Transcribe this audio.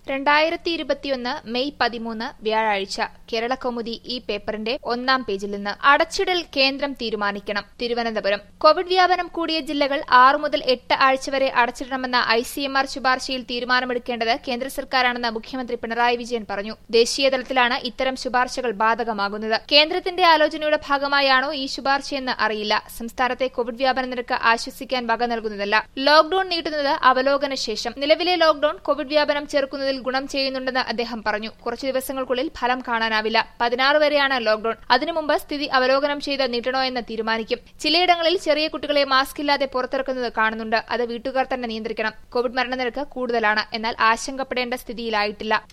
രണ്ടായിരത്തി ഇരുപത്തിയൊന്ന് മെയ് പതിമൂന്ന് വ്യാഴാഴ്ച കേരളകൗമുദി ഈ പേപ്പറിന്റെ ഒന്നാം പേജിൽ നിന്ന് അടച്ചിടൽ കേന്ദ്രം തീരുമാനിക്കണം തിരുവനന്തപുരം കോവിഡ് വ്യാപനം കൂടിയ ജില്ലകൾ ആറു മുതൽ എട്ട് ആഴ്ച വരെ അടച്ചിടണമെന്ന ഐ സി എം ആർ ശുപാർശയിൽ തീരുമാനമെടുക്കേണ്ടത് കേന്ദ്ര സർക്കാരാണെന്ന് മുഖ്യമന്ത്രി പിണറായി വിജയൻ പറഞ്ഞു ദേശീയ തലത്തിലാണ് ഇത്തരം ശുപാർശകൾ ബാധകമാകുന്നത് കേന്ദ്രത്തിന്റെ ആലോചനയുടെ ഭാഗമായാണോ ഈ ശുപാർശയെന്ന് അറിയില്ല സംസ്ഥാനത്തെ കോവിഡ് വ്യാപന നിരക്ക് ആശ്വസിക്കാൻ വക നൽകുന്നതല്ല ലോക്ഡൌൺ നീട്ടുന്നത് അവലോകന ശേഷം നിലവിലെ ലോക്ഡൌൺ കോവിഡ് വ്യാപനം ചെറുക്കുന്നതിൽ ഗുണം ചെയ്യുന്നുണ്ടെന്ന് അദ്ദേഹം പറഞ്ഞു കുറച്ചു ദിവസങ്ങൾക്കുള്ളിൽ ഫലം കാണാനാവില്ല പതിനാറ് വരെയാണ് ലോക്ഡൌൺ അതിനു മുമ്പ് സ്ഥിതി അവലോകനം ചെയ്ത് നീട്ടണോ എന്ന് തീരുമാനിക്കും ചിലയിടങ്ങളിൽ ചെറിയ കുട്ടികളെ മാസ്ക് ഇല്ലാതെ പുറത്തിറക്കുന്നത് കാണുന്നുണ്ട് അത് വീട്ടുകാർ തന്നെ നിയന്ത്രിക്കണം കോവിഡ് മരണനിരക്ക് കൂടുതലാണ് എന്നാൽ ആശങ്കപ്പെടേണ്ട സ്ഥിതിയിലായിട്ടില്ല